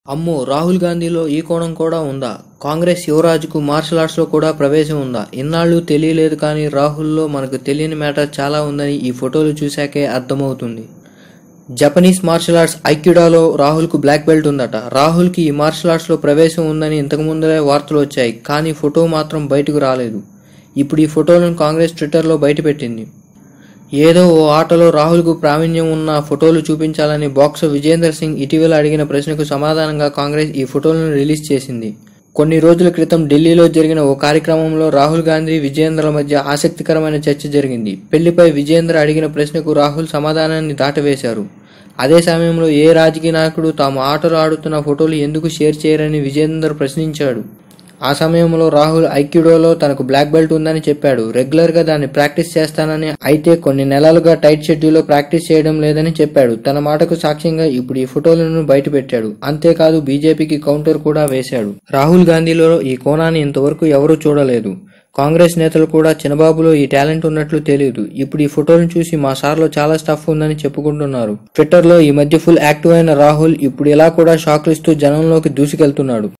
అమ్మో రాహుల్ గాంధీలో ఈ కోణం కూడా ఉందా కాంగ్రెస్ యువరాజుకు మార్షల్ ఆర్ట్స్లో కూడా ప్రవేశం ఉందా ఇన్నాళ్ళు తెలియలేదు కానీ రాహుల్లో మనకు తెలియని మ్యాటర్ చాలా ఉందని ఈ ఫోటోలు చూశాకే అర్థమవుతుంది జపనీస్ మార్షల్ ఆర్ట్స్ ఐక్యుడాలో రాహుల్కు బ్లాక్ బెల్ట్ ఉందట రాహుల్కి ఈ మార్షల్ ఆర్ట్స్లో ప్రవేశం ఉందని ఇంతకు ముందరే వార్తలు వచ్చాయి కానీ ఫోటో మాత్రం బయటకు రాలేదు ఇప్పుడు ఈ ఫోటోలను కాంగ్రెస్ ట్విట్టర్లో బయటపెట్టింది ఏదో ఓ ఆటలో రాహుల్కు ప్రావీణ్యం ఉన్న ఫోటోలు చూపించాలని బాక్సర్ విజేందర్ సింగ్ ఇటీవల అడిగిన ప్రశ్నకు సమాధానంగా కాంగ్రెస్ ఈ ఫోటోలను రిలీజ్ చేసింది కొన్ని రోజుల క్రితం ఢిల్లీలో జరిగిన ఓ కార్యక్రమంలో రాహుల్ గాంధీ విజయేంద్రల మధ్య ఆసక్తికరమైన చర్చ జరిగింది పెళ్లిపై విజయేంద్ర అడిగిన ప్రశ్నకు రాహుల్ సమాధానాన్ని దాటవేశారు అదే సమయంలో ఏ రాజకీయ నాయకుడు తాము ఆటలు ఆడుతున్న ఫోటోలు ఎందుకు షేర్ చేయరని విజయేందర్ ప్రశ్నించాడు ఆ సమయంలో రాహుల్ ఐక్యుడోలో తనకు బ్లాక్ బెల్ట్ ఉందని చెప్పాడు రెగ్యులర్ గా దాన్ని ప్రాక్టీస్ చేస్తానని అయితే కొన్ని నెలలుగా టైట్ షెడ్యూల్లో ప్రాక్టీస్ చేయడం లేదని చెప్పాడు తన మాటకు సాక్ష్యంగా ఇప్పుడు ఈ ఫోటోలను బయటపెట్టాడు అంతేకాదు బీజేపీకి కౌంటర్ కూడా వేశాడు రాహుల్ గాంధీలో ఈ కోణాన్ని ఇంతవరకు ఎవరూ చూడలేదు కాంగ్రెస్ నేతలు కూడా చిన్నబాబులో ఈ టాలెంట్ ఉన్నట్లు తెలియదు ఇప్పుడు ఈ ఫోటోలను చూసి మా సార్లో చాలా స్టఫ్ ఉందని చెప్పుకుంటున్నారు ట్విట్టర్లో ఈ మధ్య ఫుల్ యాక్టివ్ అయిన రాహుల్ ఇప్పుడు ఇలా కూడా షాక్లు ఇస్తూ జనంలోకి దూసుకెళ్తున్నాడు